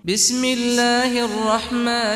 بسم الله الرحمن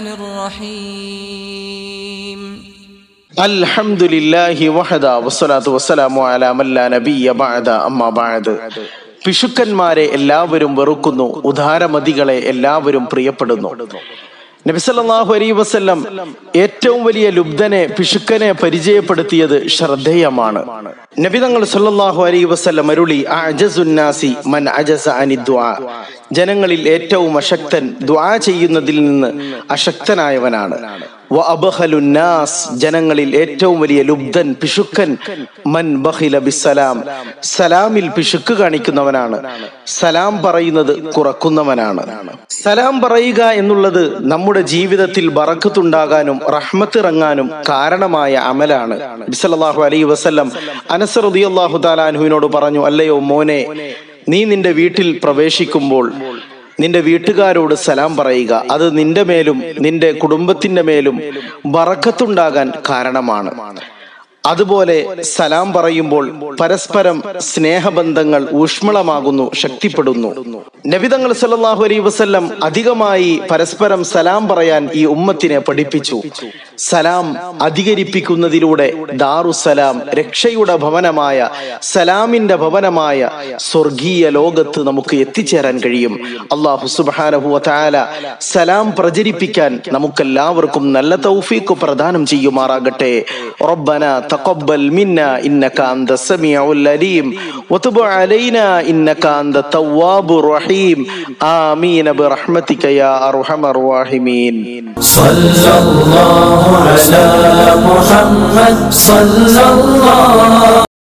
الرحيم الحمد لله وحده والصلاة والسلام على من لا نبي بعد أما بعد പിശുക്കന്മാരെ എല്ലാവരും വെറുക്കുന്നു ഉദാരമതികളെ എല്ലാവരും പ്രിയപ്പെടുന്നു നബിസല്ലാഹു അലൈ വസല്ലം ഏറ്റവും വലിയ ലുബ്ധനെ പിശുക്കനെ പരിചയപ്പെടുത്തിയത് ശ്രദ്ധേയമാണ് നബി തങ്ങൾ സല്ലല്ലാഹു അലൈ വസല്ലം അരുളി അജസുന്നാസി മൻ അജസ അനി ദ്വാ ജനങ്ങളിൽ ഏറ്റവും അശക്തൻ ദ്വാ ചെയ്യുന്നതിൽ നിന്ന് അശക്തനായവനാണ് വ അബ്ഖലുന്നാസ് ജനങ്ങളിൽ ഏറ്റവും വലിയ ലുബ്ധൻ പിശുക്കൻ മൻ ബഖില ബിസ്സലാം സലാമിൽ പിശുക്ക് കാണിക്കുന്നവനാണ് സലാം പറയുന്നത് കുറക്കുന്നവനാണ് സലാം പറയുക എന്നുള്ളത് നമ്മുടെ ജീവിതത്തിൽ ബറക്കത്തുണ്ടാകാനും റഹ്മത്ത് ഇറങ്ങാനും കാരണമായ അമലാണ് ബിസലല്ലാഹു അലൈ വസല്ലം അനസ് റളിയല്ലാഹു താലാൻഹുവിനോട് പറഞ്ഞു അല്ലയോ മോനെ നീ നിന്റെ വീട്ടിൽ പ്രവേശിക്കുമ്പോൾ നിന്റെ വീട്ടുകാരോട് സലാം പറയുക അത് നിന്റെ മേലും നിന്റെ കുടുംബത്തിന്റെ മേലും ബറക്കത്തുണ്ടാകാൻ കാരണമാണ് അതുപോലെ സലാം പറയുമ്പോൾ പരസ്പരം സ്നേഹബന്ധങ്ങൾ ഊഷ്മളമാകുന്നു ശക്തിപ്പെടുന്നു നബിതങ്ങൾ സല്ലല്ലാഹു അലൈഹി വസല്ലം അധികമായി പരസ്പരം സലാം പറയാൻ ഈ ഉമ്മത്തിനെ പഠിപ്പിച്ചു സലാം അധികരിപ്പിക്കുന്നതിലൂടെ ദാറുസലാം രക്ഷയുടെ ഭവനമായ സലാമിന്റെ ഭവനമായ സ്വർഗീയ ലോകത്ത് നമുക്ക് എത്തിച്ചേരാൻ കഴിയും അള്ളാഹു സുബ്ഹാനഹു വതആല സലാം പ്രചരിപ്പിക്കാൻ നമുക്കെല്ലാവർക്കും നല്ല തൗഫീഖ് പ്രദാനം ചെയ്യുമാറാകട്ടെ റബ്ബന تقبل منا إنك أنت السميع العليم وتب علينا إنك أنت التواب الرحيم آمين برحمتك يا أرحم الراحمين صلى الله على محمد صلى الله